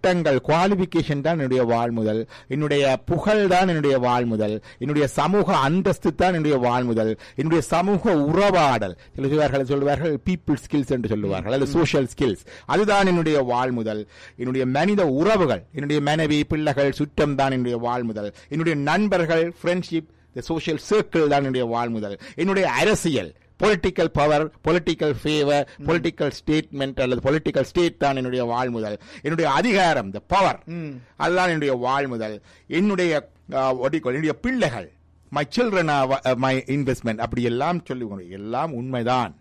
பட்டங்கள் குவாலிபிகேஷன் தான் என்னுடைய வாழ்முதல் என்னுடைய புகழ் தான் என்னுடைய வாழ்முதல் என்னுடைய சமூக அந்தஸ்து தான் என்னுடைய வாழ்முதல் என்னுடைய சமூக உறவாடல் சில சொல்வார்கள் சொல்வார்கள் பீப்புள் ஸ்கில்ஸ் என்று சொல்லுவார்கள் அல்லது சோஷியல் ஸ்கில்ஸ் அதுதான் என்னுடைய வாழ்முதல் என்னுடைய மனித உறவுகள் என்னுடைய மனைவி பிள்ளைகள் சுற்றம் தான் என்னுடைய வாழ்முதல் என்னுடைய நண்பர்கள் ஃப்ரெண்ட்ஷிப் சோஷியல் சர்க்கிள் தான் என்னுடைய வாழ்முதல் என்னுடைய அரசியல் political power political favour political statement அல்லது பொலிட்டிக்கல் ஸ்டேட் தான் என்னுடைய வாழ்முதல் என்னுடைய அதிகாரம் த பவர் அதுதான் என்னுடைய வாழ்முதல் என்னுடைய அஹ், what do you call, என்னுடைய பிள்ளைகள் மை சில்ட்ரன் மை இன்வெஸ்ட்மெண்ட் அப்படி எல்லாம் சொல்லுவோம் எல்லாம் உண்மைதான்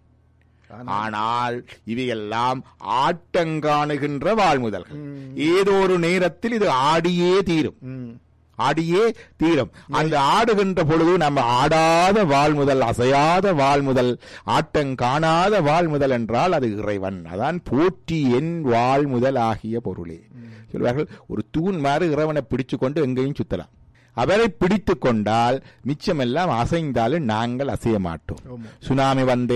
ஆனால் இவையெல்லாம் ஆட்டங்காணுகின்ற வாழ்முதல்கள் ஏதோ ஒரு நேரத்தில் இது ஆடியே தீரும் ஆடியே தீரும் அந்த ஆடுகின்ற பொழுது நம்ம ஆடாத வாழ்முதல் அசையாத வாழ்முதல் ஆட்டம் காணாத வாழ்முதல் என்றால் அது இறைவன் அதான் போற்றி என் வாழ்முதல் ஆகிய பொருளே சொல்வார்கள் ஒரு தூண் மாதிரி இறைவனை பிடிச்சு கொண்டு எங்கேயும் சுத்தலாம் அவரை பிடித்து கொண்டால் மிச்சமெல்லாம் அசைந்தாலும் நாங்கள் அசைய மாட்டோம் சுனாமி வந்து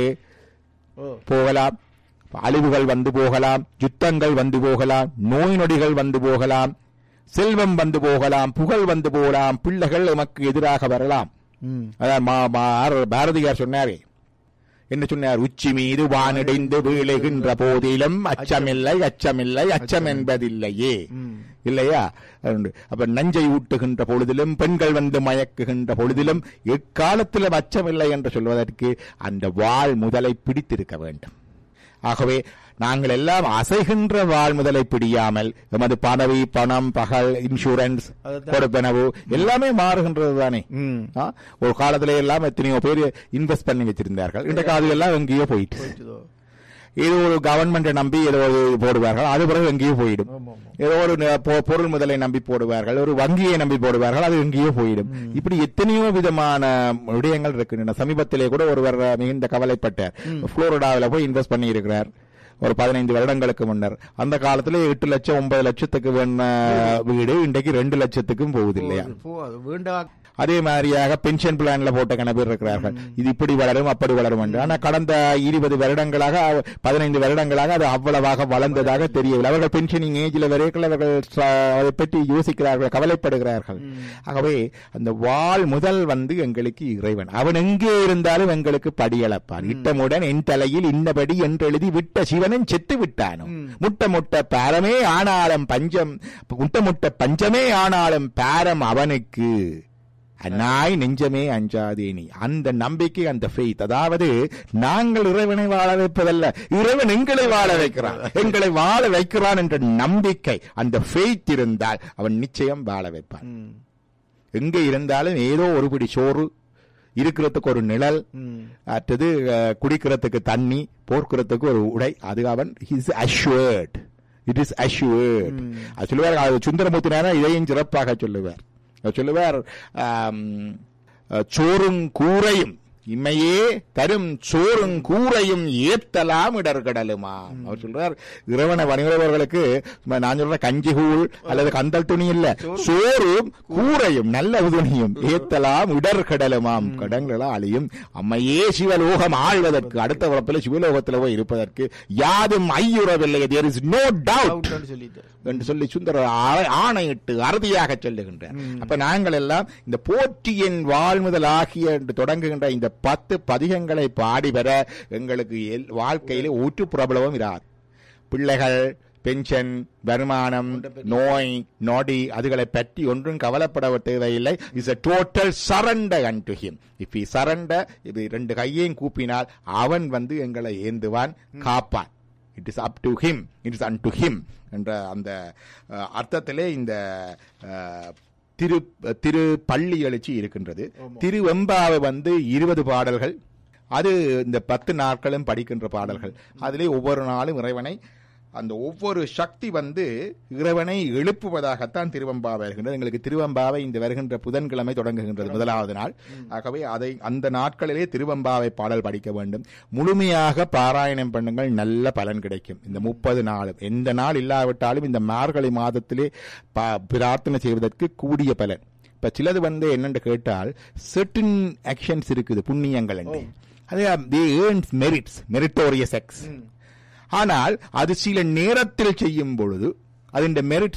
ஓ போகலாம் அழிவுகள் வந்து போகலாம் யுத்தங்கள் வந்து போகலாம் நோய் நொடிகள் வந்து போகலாம் செல்வம் வந்து போகலாம் புகழ் வந்து போகலாம் பிள்ளைகள் நமக்கு எதிராக வரலாம் ம் அதான் மா- மா- ஆர் பாரதியார் சொன்னாரே என்ன சொன்னார் உச்சி மீது வானிடைந்து வீழுகின்ற போதிலும் அச்சமில்லை அச்சமில்லை அச்சம் என்பதில்லையே இல்லையா அதுண்டு. அப்ப நஞ்சை ஊட்டுகின்ற பொழுதிலும் பெண்கள் வந்து மயக்குகின்ற பொழுதிலும் எக்காலத்திலும் அச்சமில்லை என்று சொல்வதற்கு அந்த வாழ் முதலை பிடித்திருக்க வேண்டும் ஆகவே நாங்கள் எல்லாம் அசைகின்ற வாழ் முதலை பிடியாமல் எமது பதவி பணம் பகல் இன்சூரன்ஸ் அதுதான். கொடுப்பனவு எல்லாமே மாறுகின்றது தானே ம் ஆ? ஒரு காலத்துல எல்லாம் எத்தனையோ பேர் இன்வெஸ்ட் பண்ணி வச்சிருந்தார்கள் இன்றைக்கு அது எல்லாம் எங்கேயோ போயிட்டு போயிட்டுதோ ஏதோ ஒரு கவர்மெண்ட்டை நம்பி ஏதோ ஒரு போடுவார்கள் அது பிறகு எங்கேயோ போயிடும் ஆமா ஆமா ஏதோ ஒரு ந- பொ- பொருள் முதலை நம்பி போடுவார்கள் ஒரு வங்கியை நம்பி போடுவார்கள் அது எங்கேயோ போயிடும் இப்படி எத்தனையோ விதமான விடயங்கள் இருக்கின்றன சமீபத்திலே கூட ஒருவர் மிகுந்த கவலைப்பட்டார் புளோரிடாவில் போய் இன்வெஸ்ட் பண்ணி இருக்கிறார் ஒரு பதினைந்து வருடங்களுக்கு முன்னர் அந்த காலத்துல எட்டு லட்சம் ஒன்பது லட்சத்துக்கு வேண வீடு இன்றைக்கு ரெண்டு லட்சத்துக்கும் போகுது இல்லையா போ அது வேண்டா அதே மாதிரியாக பென்ஷன் பிளான்ல போட்ட கண பேர் இருக்கிறார்கள் இது இப்படி வளரும் அப்படி வளரும் என்று ஆனா கடந்த இருபது வருடங்களாக பதினைந்து வருடங்களாக அது அவ்வளவாக வளர்ந்ததாக தெரியவில்லை அவர்கள் பென்ஷனிங் ஏஜ்ல வரைக்கும் அவர்கள் ச- அதை பற்றி யோசிக்கிறார்கள் கவலைப்படுகிறார்கள் ஆகவே அந்த வாழ் முதல் வந்து எங்களுக்கு இறைவன் அவன் எங்கே இருந்தாலும் எங்களுக்கு படியளப்பான் இட்டமுடன் என் தலையில் இன்னபடி என்று எழுதி விட்ட சிவனும் செத்து விட்டானும் முட்ட முட்ட பாரமே ஆனாலும் பஞ்சம் முட்ட முட்ட பஞ்சமே ஆனாலும் பாரம் அவனுக்கு அநாய் நெஞ்சமே அஞ்சாதே நீ அந்த நம்பிக்கை அந்த ஃபெய்த் அதாவது நாங்கள் இறைவனை வாழ வைப்பதல்ல இறைவன் எங்களை வாழ வைக்கிறான் எங்களை வாழ வைக்கிறான் என்ற நம்பிக்கை அந்த ஃபெய்த் இருந்தால் அவன் நிச்சயம் வாழ வைப்பான் ம் எங்கே இருந்தாலும் ஏதோ ஒரு பிடி சோறு இருக்கிறதுக்கு ஒரு நிழல் ம் அடுத்தது அஹ், குடிக்கிறதுக்கு தண்ணி போர்க்கிறதுக்கு ஒரு உடை அது அவன் is assured it is assured அது சொல்லுவார் அது சுந்தரமூர்த்தினாரா இதையும் சிறப்பாக சொல்லுவார் அவர் சொல்லுவார் ஆம், அஹ், சோறும் கூரையும் இம்மையே தரும் சோறும் கூரையும் ஏத்தலாம் இடர்கடலுமா அவர் சொல்றார் இறைவனை வணிகர்களுக்கு நான் சொல்ற கஞ்சி கூழ் அல்லது கந்தல் துணி இல்ல சோறும் கூரையும் நல்ல துணியும் ஏத்தலாம் இடர்கடலுமாம் கடங்களெல்லாம் அழியும் அம்மையே சிவலோகம் ஆழ்வதற்கு அடுத்த வளப்பில் சிவலோகத்தில் போய் இருப்பதற்கு யாதும் ஐயுறவில்லை தேர் இஸ் நோ டவுட் அவுட்டான்னு சொல்லிட்டு என்று சொல்லி சுந்தரர் ஆ- ஆணையிட்டு அறுதியாக சொல்லுகின்றார் அப்ப நாங்கள் எல்லாம் இந்த போற்றியின் வாழ்முதல் ஆகிய என்று தொடங்குகின்ற இந்த பத்து பதிகங்களை பாடி பெற எங்களுக்கு எல்- வாழ்க்கையிலே ஊற்று பிரபலமும் இராது பிள்ளைகள் பென்ஷன் வருமானம் நோய் நொடி அதுகளை பற்றி ஒன்றும் கவலைப்பட தேவையில்லை is a total surrender unto him if I surrender இது ரெண்டு கையையும் கூப்பினால் அவன் வந்து எங்களை ஏந்துவான் காப்பான் it is up to him it is unto him என்ற அந்த அஹ், அர்த்தத்திலே இந்த அஹ், திரு திரு பள்ளி எழுச்சி இருக்கின்றது திரு வெம்பாவை வந்து இருபது பாடல்கள் அது இந்த பத்து நாட்களும் படிக்கின்ற பாடல்கள் அதிலே ஒவ்வொரு நாளும் இறைவனை அந்த ஒவ்வொரு சக்தி வந்து இறைவனை எழுப்புவதாகத்தான் திருவம்பாவை வருகின்றது எங்களுக்கு திருவம்பாவை இந்த வருகின்ற புதன்கிழமை தொடங்குகின்றது முதலாவது நாள் ஆகவே அதை அந்த நாட்களிலே திருவம்பாவை பாடல் படிக்க வேண்டும் முழுமையாக பாராயணம் பண்ணுங்கள் நல்ல பலன் கிடைக்கும் இந்த முப்பது நாளும் எந்த நாள் இல்லாவிட்டாலும் இந்த மார்கழி மாதத்திலே பா- பிரார்த்தனை செய்வதற்கு கூடிய பலன் இப்ப சிலது வந்து என்னன்னு கேட்டால் certain ஆக்ஷன்ஸ் இருக்குது புண்ணியங்கள் என்று அது the earns merits meritorious ex ஆனால் அது சில நேரத்தில் செய்யும் பொழுது അതിന്റെ மெரிட்